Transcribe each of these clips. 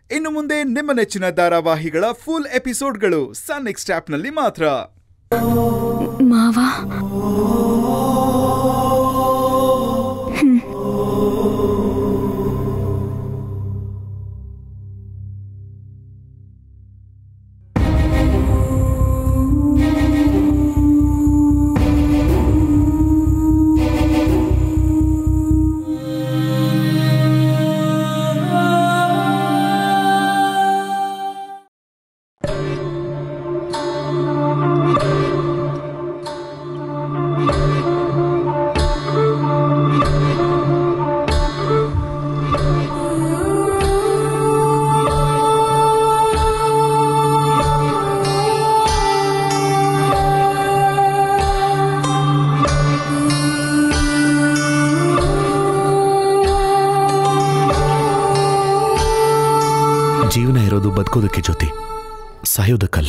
ಇನ್ನು ಮುಂದೆ ನಿಮ್ಮ ನೆಚ್ಚಿನ ಧಾರಾವಾಹಿಗಳ ಫುಲ್ ಎಪಿಸೋಡ್ಗಳು ಸನ್ ನೆಕ್ಸ್ಟ್ ಆಪ್ನಲ್ಲಿ ಮಾತ್ರ ಮಾವ ಜೀವನ ಇರೋದು ಬದುಕೋದಕ್ಕೆ ಜೊತೆ ಸಾಯೋದಕ್ಕಲ್ಲ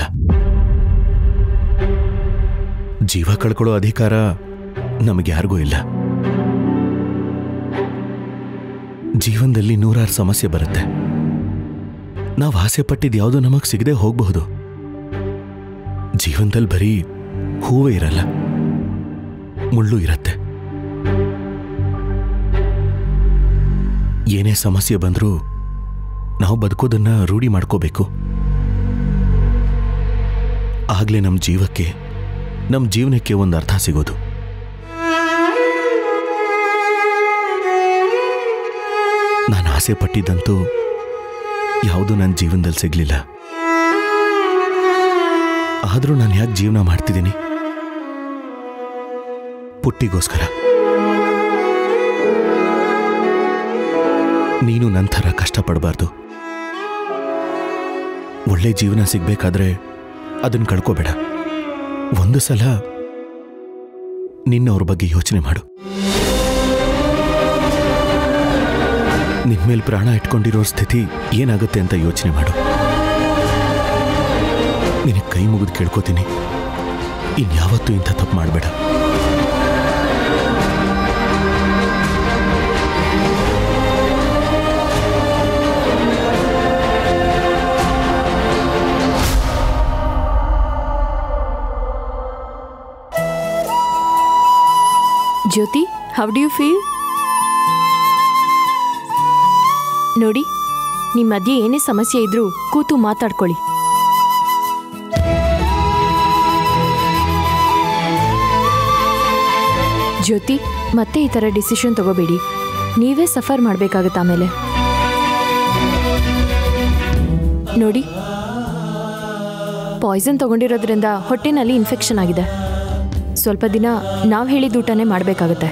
ಜೀವ ಕಳ್ಕೊಳ್ಳೋ ಅಧಿಕಾರ ನಮಗೆ ಯಾರಿಗೂ ಇಲ್ಲ ಜೀವನದಲ್ಲಿ ನೂರಾರು ಸಮಸ್ಯೆ ಬರುತ್ತೆ ನಾವು ಆಸೆ ಪಟ್ಟಿದ್ದು ಯಾವುದೋ ನಮಗೆ ಸಿಗದೆ ಹೋಗಬಹುದು ಜೀವನದಲ್ಲಿ ಬರೀ ಹೂವೇ ಇರಲ್ಲ ಮುಳ್ಳು ಇರತ್ತೆ ಏನೇ ಸಮಸ್ಯೆ ಬಂದರೂ ನಾವು ಬದುಕೋದನ್ನ ರೂಢಿ ಮಾಡ್ಕೋಬೇಕು ಆಗ್ಲೇ ನಮ್ಮ ಜೀವಕ್ಕೆ ನಮ್ಮ ಜೀವನಕ್ಕೆ ಒಂದು ಅರ್ಥ ಸಿಗೋದು ನಾನು ಆಸೆ ಪಟ್ಟಿದ್ದಂತೂ ಯಾವುದೂ ನನ್ನ ಜೀವನದಲ್ಲಿ ಸಿಗ್ಲಿಲ್ಲ ಆದರೂ ನಾನು ಯಾಕೆ ಜೀವನ ಮಾಡ್ತಿದ್ದೀನಿ ಪುಟ್ಟಿಗೋಸ್ಕರ ನೀನು ನನ್ನ ಥರ ಕಷ್ಟಪಡಬಾರ್ದು ಒಳ್ಳೆ ಜೀವನ ಸಿಗ್ಬೇಕಾದ್ರೆ ಅದನ್ನ ಕಳ್ಕೋಬೇಡ ಒಂದು ಸಲ ನಿನ್ನವ್ರ ಬಗ್ಗೆ ಯೋಚನೆ ಮಾಡು ನಿನ್ಮೇಲೆ ಪ್ರಾಣ ಇಟ್ಕೊಂಡಿರೋ ಸ್ಥಿತಿ ಏನಾಗುತ್ತೆ ಅಂತ ಯೋಚನೆ ಮಾಡು ನಿನಗೆ ಕೈ ಮುಗಿದು ಕೇಳ್ಕೊತೀನಿ ಇನ್ಯಾವತ್ತೂ ಇಂಥ ತಪ್ಪು ಮಾಡಬೇಡ Jyoti how do you feel ನೋಡಿ ನಿಮ್ಮ ಮಧ್ಯೆ ಏನೇ ಸಮಸ್ಯೆ ಇದ್ರೂ ಕೂತು ಮಾತಾಡ್ಕೊಳ್ಳಿ ಜ್ಯೋತಿ ಮತ್ತೆ ಈ ಥರ ಡಿಸಿಷನ್ ತಗೋಬೇಡಿ ನೀವೇ ಸಫರ್ ಮಾಡಬೇಕಾಗತ್ತೆ ಆಮೇಲೆ ನೋಡಿ ಪಾಯ್ಸನ್ ತಗೊಂಡಿರೋದ್ರಿಂದ ಹೊಟ್ಟೆನಲ್ಲಿ ಇನ್ಫೆಕ್ಷನ್ ಆಗಿದೆ ಸ್ವಲ್ಪ ದಿನ ನಾವು ಹೇಳಿದ ಊಟನೇ ಮಾಡಬೇಕಾಗತ್ತೆ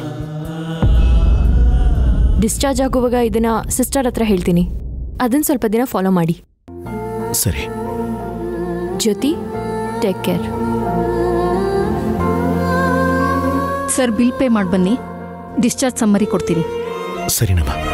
ಡಿಸ್ಚಾರ್ಜ್ ಆಗುವಾಗ ಇದನ್ನ ಸಿಸ್ಟರ್ ಹತ್ರ ಹೇಳ್ತೀನಿ ಅದನ್ನ ಸ್ವಲ್ಪ ದಿನ ಫಾಲೋ ಮಾಡಿ ಸರಿ Jyoti take care sir bill pay ಮಾಡಿ ಬನ್ನಿ ಡಿಸ್ಚಾರ್ಜ್ ಸಮ್ಮರಿ ಕೊಡ್ತೀನಿ ಸರಿನಮ್ಮ